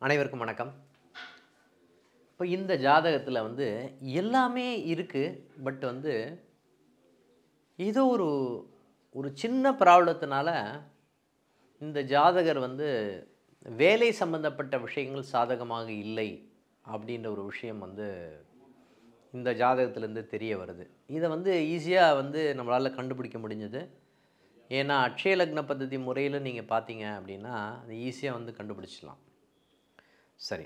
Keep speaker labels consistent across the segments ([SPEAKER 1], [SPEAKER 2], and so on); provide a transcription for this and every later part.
[SPEAKER 1] அனைவருக்கும் வணக்கம் இப்போ இந்த ஜாதகத்தில் வந்து எல்லாமே இருக்குது பட் வந்து ஏதோ ஒரு ஒரு சின்ன ப்ராப்ளத்தினால இந்த ஜாதகர் வந்து வேலை சம்பந்தப்பட்ட விஷயங்கள் சாதகமாக இல்லை அப்படின்ற ஒரு விஷயம் வந்து இந்த ஜாதகத்திலேருந்து தெரிய வருது இதை வந்து ஈஸியாக வந்து நம்மளால் கண்டுபிடிக்க முடிஞ்சது ஏன்னா அட்சய லக்ன பద్ధதி முறையில் நீங்கள் பார்த்தீங்க அப்படின்னா அது ஈஸியாக வந்து கண்டுபிடிச்சிடலாம் சரி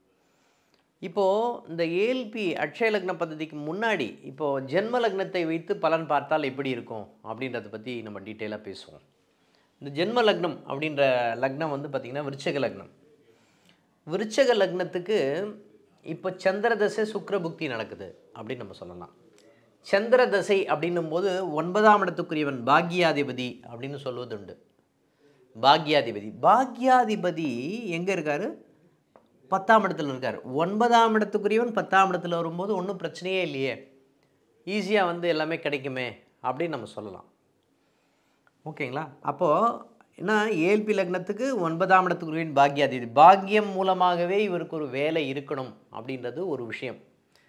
[SPEAKER 1] இப்போது இந்த ஏஎல்பி அட்சய லக்ன பദ്ധதிக்கு முன்னாடி இப்போது ஜென்ம லக்னத்தை வைத்து பலன் பார்த்தால் எப்படி இருக்கும் அப்படின்றத பற்றி நம்ம டீட்டெயிலாக பேசுவோம் இந்த ஜென்ம லக்னம் அப்படின்ற லக்னம் வந்து பார்த்திங்கன்னா விருச்சக லக்னம் விருச்சக லக்னத்துக்கு இப்போ சந்திர தசை சுக்கிர புக்தி நடக்குது அப்படின்னு நம்ம சொல்லலாம் சந்திர தசை அப்படின்னும் போது ஒன்பதாம் இடத்துக்குரியவன் பாக்யாதிபதி அப்படின்னு சொல்வது உண்டு பாக்யாதிபதி பாக்யாதிபதி எங்கே இருக்கார் பத்தாம் இடத்துல இருக்கார் ஒன்பதாம் இடத்துக்குரியவன் பத்தாம் இடத்துல வரும்போது ஒன்றும் பிரச்சனையே இல்லையே ஈஸியாக வந்து எல்லாமே கிடைக்குமே அப்படின்னு நம்ம சொல்லலாம் ஓகேங்களா அப்போது என்ன ஏல்பி லக்னத்துக்கு ஒன்பதாம் இடத்துக்குரியவன் பாக்யாதிபதி பாக்கியம் மூலமாகவே இவருக்கு ஒரு வேலை இருக்கணும் அப்படின்றது ஒரு விஷயம்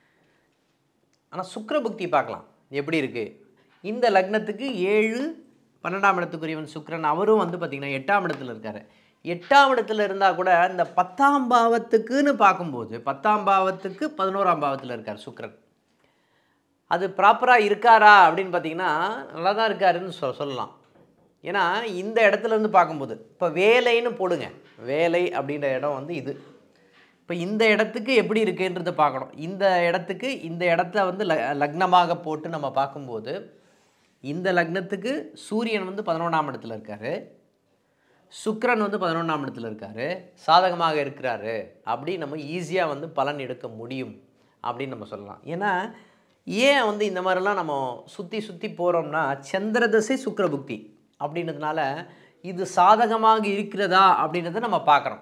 [SPEAKER 1] ஆனால் சுக்கிர புக்தி பார்க்கலாம் எப்படி இருக்குது இந்த லக்னத்துக்கு ஏழு பன்னெண்டாம் இடத்துக்குரியவன் சுக்கிரன் அவரும் வந்து பார்த்திங்கன்னா எட்டாம் இடத்துல இருக்கார் எட்டாம் இடத்துல இருந்தால் கூட இந்த பத்தாம் பாவத்துக்குன்னு பார்க்கும்போது பத்தாம் பாவத்துக்கு பதினோராம் பாவத்தில் இருக்கார் சுக்கிரன் அது ப்ராப்பராக இருக்காரா அப்படின்னு பார்த்தீங்கன்னா நல்லா தான் இருக்காருன்னு சொ சொல்லலாம் ஏன்னா இந்த இடத்துல இருந்து பார்க்கும்போது இப்போ வேலைன்னு போடுங்க வேலை அப்படின்ற இடம் வந்து இது இப்போ இந்த இடத்துக்கு எப்படி இருக்குன்றதை பார்க்கணும் இந்த இடத்துக்கு இந்த இடத்த வந்து ல லக்னமாக போட்டு நம்ம பார்க்கும்போது இந்த லக்னத்துக்கு சூரியன் வந்து பதினொன்றாம் இடத்துல இருக்கார் சுக்கிரன் வந்து பதினொன்றாம் இடத்துல இருக்கார் சாதகமாக இருக்கிறாரு அப்படி நம்ம ஈஸியாக வந்து பலன் எடுக்க முடியும் அப்படின்னு நம்ம சொல்லலாம் ஏன்னா ஏன் வந்து இந்த மாதிரிலாம் நம்ம சுற்றி சுற்றி போகிறோம்னா சந்திரதசை சுக்கிர புக்தி அப்படின்றதுனால இது சாதகமாக இருக்கிறதா அப்படின்றத நம்ம பார்க்குறோம்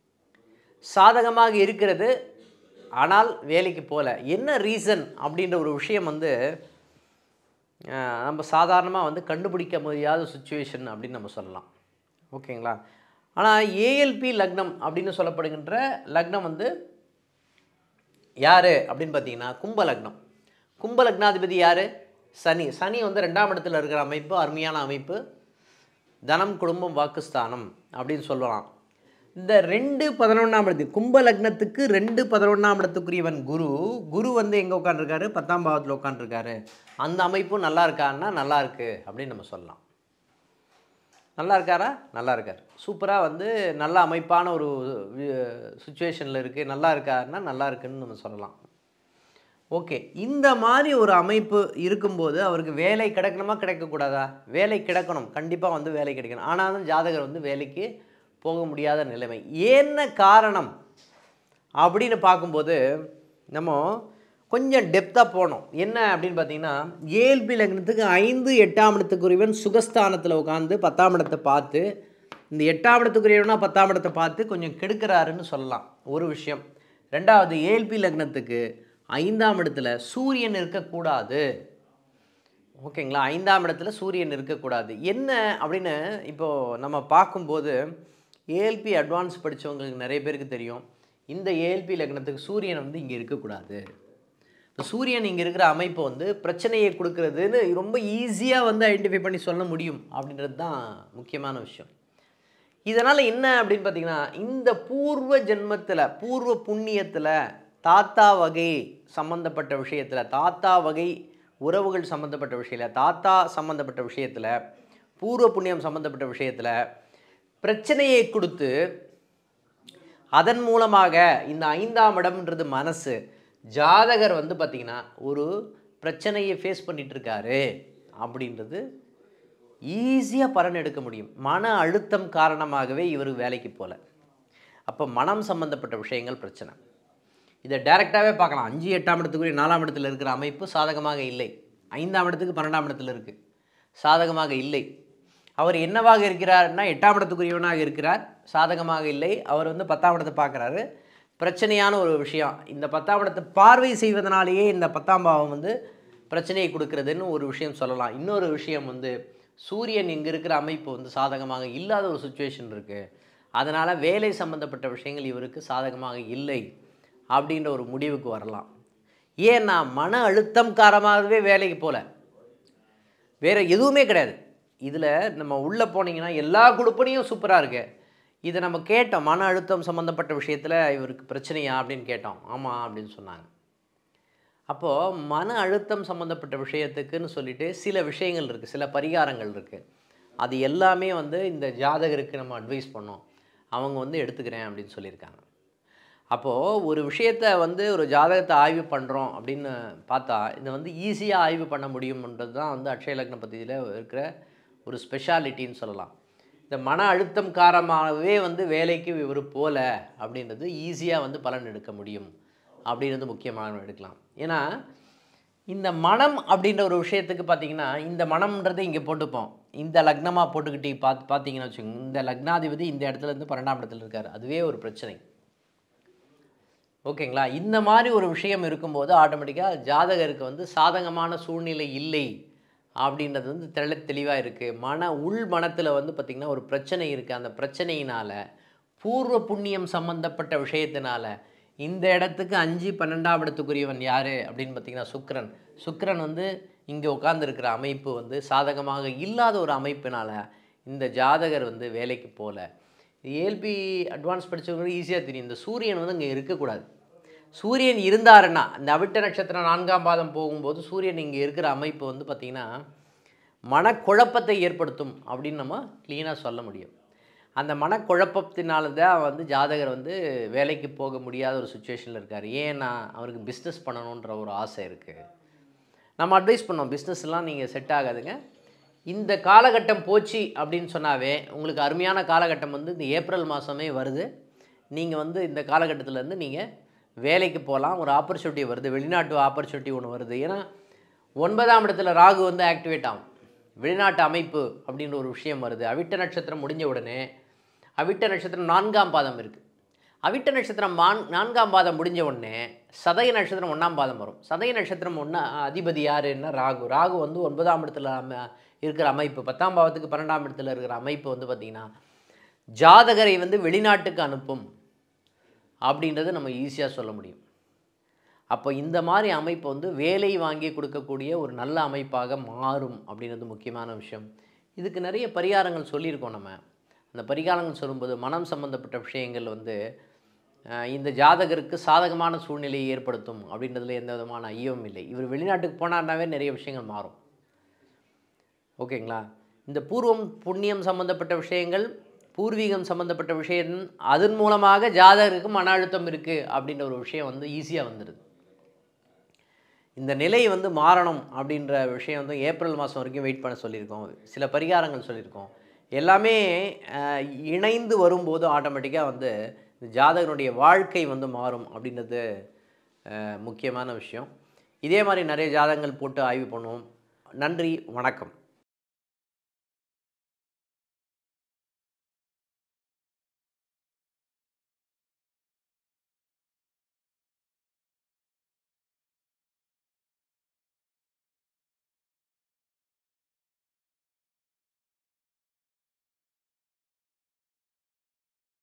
[SPEAKER 1] சாதகமாக இருக்கிறது ஆனால் வேலைக்கு போகல என்ன ரீசன் அப்படின்ற ஒரு விஷயம் வந்து அஹ், நம்ம சாதாரணமாக வந்து கண்டுபிடிக்க முடியாத சுச்சுவேஷன் அப்படின்னு நம்ம சொல்லலாம் ஓகேங்களா ஆனால் ஏஎல்பி லக்னம் அப்படின்னு சொல்லப்படுகின்ற லக்னம் வந்து யார் அப்படின்னு பார்த்தீங்கன்னா கும்ப லக்னம் கும்ப லக்னாதிபதி யார் சனி சனி வந்து ரெண்டாம் இடத்துல இருக்கிற அமைப்பு அருமையான அமைப்பு தனம் குடும்பம் வாக்குஸ்தானம் அப்படின்னு சொல்லலாம் இந்த ரெண்டு பதினொன்றாம் இடத்து கும்ப லக்னத்துக்கு ரெண்டு பதினொன்றாம் இடத்துக்குரியவன் குரு குரு வந்து எங்கே உட்காந்துருக்காரு பத்தாம் பாவத்தில் உட்காந்துருக்காரு அந்த அமைப்பும் நல்லா இருக்கான்னா நல்லா இருக்கு அப்படின்னு நம்ம சொல்லலாம் நல்லா இருக்காரா நல்லா இருக்கார் சூப்பராக வந்து நல்ல அமைப்பான ஒரு சுச்சுவேஷனில் இருக்குது நல்லா இருக்காருன்னா நல்லா இருக்குன்னு நம்ம சொல்லலாம் ஓகே இந்த மாதிரி ஒரு அமைப்பு இருக்கும்போது அவருக்கு வேலை கிடைக்கணுமா கிடைக்கக்கூடாதா வேலை கிடைக்கணும் கண்டிப்பாக வந்து வேலை கிடைக்கணும் ஆனாலும் ஜாதகர் வந்து வேலைக்கு போக முடியாத நிலைமை என்ன காரணம் அப்படின்னு பார்க்கும்போது நம்ம கொஞ்சம் டெப்த்தாக போனோம் என்ன அப்படின்னு பார்த்தீங்கன்னா ஏழ்பி லக்னத்துக்கு ஐந்து எட்டாம் இடத்துக்குரியவன் சுகஸ்தானத்தில் உட்காந்து பத்தாம் இடத்தை பார்த்து இந்த எட்டாம் இடத்துக்குரியவனா பத்தாம் இடத்தை பார்த்து கொஞ்சம் கெடுக்கிறாருன்னு சொல்லலாம் ஒரு விஷயம் ரெண்டாவது ஏழ்பி லக்னத்துக்கு ஐந்தாம் இடத்துல சூரியன் இருக்கக்கூடாது ஓகேங்களா ஐந்தாம் இடத்துல சூரியன் இருக்கக்கூடாது என்ன அப்படின்னு இப்போது நம்ம பார்க்கும்போது ஏஎல்பி அட்வான்ஸ் படித்தவங்களுக்கு நிறைய பேருக்கு தெரியும் இந்த ஏஎல்பி லக்னத்துக்கு சூரியன் வந்து இங்கே இருக்கக்கூடாது இப்போ சூரியன் இங்கே இருக்கிற அமைப்பு வந்து பிரச்சனையை கொடுக்கறதுன்னு ரொம்ப ஈஸியாக வந்து ஐடென்டிஃபை பண்ணி சொல்ல முடியும் அப்படின்றது தான் முக்கியமான விஷயம் இதனால் என்ன அப்படின்னு பார்த்தீங்கன்னா இந்த பூர்வ ஜென்மத்தில் பூர்வ புண்ணியத்தில் தாத்தா வகை சம்மந்தப்பட்ட விஷயத்தில் தாத்தா வகை உறவுகள் சம்மந்தப்பட்ட விஷயத்தில் தாத்தா சம்மந்தப்பட்ட விஷயத்தில் பூர்வ புண்ணியம் சம்மந்தப்பட்ட விஷயத்தில் பிரச்சனையை கொடுத்து அதன் மூலமாக இந்த ஐந்தாம் இடம்ன்றது மனசு ஜாதகர் வந்து பார்த்திங்கன்னா ஒரு பிரச்சனையை ஃபேஸ் பண்ணிட்டு இருக்காரு அப்படின்றது ஈஸியாக பலன் எடுக்க முடியும் மன அழுத்தம் காரணமாகவே இவர் வேலைக்கு போகல அப்போ மனம் சம்பந்தப்பட்ட விஷயங்கள் பிரச்சனை இதை டைரெக்டாகவே பார்க்கலாம் அஞ்சு எட்டாம் இடத்துக்குரிய நாலாம் இடத்துல இருக்கிற அமைப்பு சாதகமாக இல்லை ஐந்தாம் இடத்துக்கு பன்னெண்டாம் இடத்துல இருக்குது சாதகமாக இல்லை அவர் என்னவாக இருக்கிறார்னா எட்டாம் இடத்துக்குரியவனாக இருக்கிறார் சாதகமாக இல்லை அவர் வந்து பத்தாம் இடத்தை பார்க்குறாரு பிரச்சனையான ஒரு விஷயம் இந்த பத்தாம் இடத்தை பார்வை செய்வதனாலேயே இந்த பத்தாம் பாவம் வந்து பிரச்சனையை கொடுக்கறதுன்னு ஒரு விஷயம் சொல்லலாம் இன்னொரு விஷயம் வந்து சூரியன் இங்கே இருக்கிற அமைப்பு வந்து சாதகமாக இல்லாத ஒரு சுச்சுவேஷன் இருக்குது அதனால் வேலை சம்மந்தப்பட்ட விஷயங்கள் இவருக்கு சாதகமாக இல்லை அப்படின்ற ஒரு முடிவுக்கு வரலாம் ஏன்னா மன அழுத்தம் காரணமாகவே வேலைக்கு போகல வேறு எதுவுமே கிடையாது இதில் நம்ம உள்ளே போனீங்கன்னா எல்லா குழுப்பணியும் சூப்பராக இருக்கு இதை நம்ம கேட்டோம் மன அழுத்தம் சம்மந்தப்பட்ட விஷயத்தில் இவருக்கு பிரச்சனையா அப்படின்னு கேட்டோம் ஆமாம் அப்படின்னு சொன்னாங்க அப்போது மன அழுத்தம் சம்மந்தப்பட்ட விஷயத்துக்குன்னு சொல்லிட்டு சில விஷயங்கள் இருக்குது சில பரிகாரங்கள் இருக்குது அது எல்லாமே வந்து இந்த ஜாதகருக்கு நம்ம அட்வைஸ் பண்ணோம் அவங்க வந்து எடுத்துக்கிறேன் அப்படின்னு சொல்லியிருக்காங்க அப்போது ஒரு விஷயத்தை வந்து ஒரு ஜாதகத்தை ஆய்வு பண்ணுறோம் அப்படின்னு பார்த்தா இதை வந்து ஈஸியாக ஆய்வு பண்ண முடியும்ன்றது தான் வந்து அக்ஷய லக்ன பத்தியில் இருக்கிற ஒரு ஸ்பெஷாலிட்டின்னு சொல்லலாம் இந்த மன அழுத்தம் காரணமாகவே வந்து வேலைக்கு இவர் போல அப்படின்றது ஈஸியாக வந்து பலன் எடுக்க முடியும் அப்படின்றது முக்கியமான எடுக்கலாம் ஏன்னா இந்த மனம் அப்படின்ற ஒரு விஷயத்துக்கு பார்த்தீங்கன்னா இந்த மனம்ன்றதை இங்கே போட்டுப்போம் இந்த லக்னமாக போட்டுக்கிட்டு பார்த்து பார்த்தீங்கன்னு வச்சுக்கோங்க இந்த லக்னாதிபதி இந்த இடத்துல இருந்து பன்னெண்டாம் இடத்துல இருக்கார் அதுவே ஒரு பிரச்சனை ஓகேங்களா இந்த மாதிரி ஒரு விஷயம் இருக்கும்போது ஆட்டோமேட்டிக்காக ஜாதகருக்கு வந்து சாதகமான சூழ்நிலை இல்லை அப்படின்றது வந்து தெள்ள தெளிவாக இருக்குது மன உள் மனத்தில் வந்து பார்த்திங்கன்னா ஒரு பிரச்சனை இருக்குது அந்த பிரச்சனையினால் பூர்வ புண்ணியம் சம்பந்தப்பட்ட விஷயத்தினால இந்த இடத்துக்கு அஞ்சு பன்னெண்டாம் இடத்துக்குரியவன் யார் அப்படின்னு பார்த்தீங்கன்னா சுக்கிரன் சுக்கிரன் வந்து இங்கே உட்காந்துருக்கிற அமைப்பு வந்து சாதகமாக இல்லாத ஒரு அமைப்பினால் இந்த ஜாதகர் வந்து வேலைக்கு போகல ஏல்பி அட்வான்ஸ் படித்தவங்க ஈஸியாக தெரியும் இந்த சூரியன் வந்து இங்கே இருக்கக்கூடாது சூரியன் இருந்தாருன்னா இந்த அவிட்ட நட்சத்திரம் நான்காம் பாதம் போகும்போது சூரியன் இங்கே இருக்கிற அமைப்பு வந்து பார்த்திங்கன்னா மனக்குழப்பத்தை ஏற்படுத்தும் அப்படின்னு நம்ம க்ளீனாக சொல்ல முடியும் அந்த மனக்குழப்பத்தினால தான் வந்து ஜாதகர் வந்து வேலைக்கு போக முடியாத ஒரு சுச்சுவேஷனில் இருக்கார் ஏன்னா அவருக்கு பிஸ்னஸ் பண்ணணுன்ற ஒரு ஆசை இருக்குது நம்ம அட்வைஸ் பண்ணோம் பிஸ்னஸ்லாம் நீங்கள் செட் ஆகாதுங்க இந்த காலகட்டம் போச்சு அப்படின்னு சொன்னாவே உங்களுக்கு அருமையான காலகட்டம் வந்து இந்த ஏப்ரல் மாதமே வருது நீங்கள் வந்து இந்த காலகட்டத்திலேருந்து நீங்கள் வேலைக்கு போகலாம் ஒரு ஆப்பர்ச்சுனிட்டி வருது வெளிநாட்டு ஆப்பர்ச்சுனிட்டி ஒன்று வருது ஏன்னா ஒன்பதாம் இடத்துல ராகு வந்து ஆக்டிவேட் ஆகும் வெளிநாட்டு அமைப்பு அப்படின்ற ஒரு விஷயம் வருது அவிட்ட நட்சத்திரம் முடிஞ்ச உடனே அவிட்ட நட்சத்திரம் நான்காம் பாதம் இருக்குது அவிட்ட நட்சத்திரம் மான் நான்காம் பாதம் முடிஞ்ச உடனே சதய நட்சத்திரம் ஒன்றாம் பாதம் வரும் சதய நட்சத்திரம் ஒன்றா அதிபதி யாருன்னா ராகு ராகு வந்து ஒன்பதாம் இடத்துல அம இருக்கிற அமைப்பு பத்தாம் பாவத்துக்கு பன்னெண்டாம் இடத்துல இருக்கிற அமைப்பு வந்து பார்த்திங்கன்னா ஜாதகரை வந்து வெளிநாட்டுக்கு அனுப்பும் அப்படின்றத நம்ம ஈஸியாக சொல்ல முடியும் அப்போ இந்த மாதிரி அமைப்பு வந்து வேலை வாங்கி கொடுக்கக்கூடிய ஒரு நல்ல அமைப்பாக மாறும் அப்படின்றது முக்கியமான விஷயம் இதுக்கு நிறைய பரிகாரங்கள் சொல்லியிருக்கோம் நம்ம அந்த பரிகாரங்கள் சொல்லும்போது மனம் சம்பந்தப்பட்ட விஷயங்கள் வந்து அஹ், இந்த ஜாதகருக்கு சாதகமான சூழ்நிலையை ஏற்படுத்தும் அப்படின்றதுல எந்த விதமான ஐயமும் இல்லை இவர் வெளிநாட்டுக்கு போனார்னாவே நிறைய விஷயங்கள் மாறும் ஓகேங்களா இந்த பூர்வம் புண்ணியம் சம்பந்தப்பட்ட விஷயங்கள் பூர்வீகம் சம்பந்தப்பட்ட விஷயம் அதன் மூலமாக ஜாதகருக்கு மன அழுத்தம் இருக்குது அப்படின்ற ஒரு விஷயம் வந்து ஈஸியாக வந்துடுது இந்த நிலை வந்து மாறணும் அப்படின்ற விஷயம் வந்து ஏப்ரல் மாதம் வரைக்கும் வெயிட் பண்ண சொல்லியிருக்கோம் சில பரிகாரங்கள் சொல்லியிருக்கோம் எல்லாமே அஹ், இணைந்து வரும்போது ஆட்டோமேட்டிக்காக வந்து இந்த ஜாதகனுடைய வாழ்க்கை வந்து மாறும் அப்படின்றது அஹ், முக்கியமான விஷயம் இதே மாதிரி நிறைய ஜாதகங்கள் போட்டு ஆய்வு பண்ணுவோம் நன்றி வணக்கம்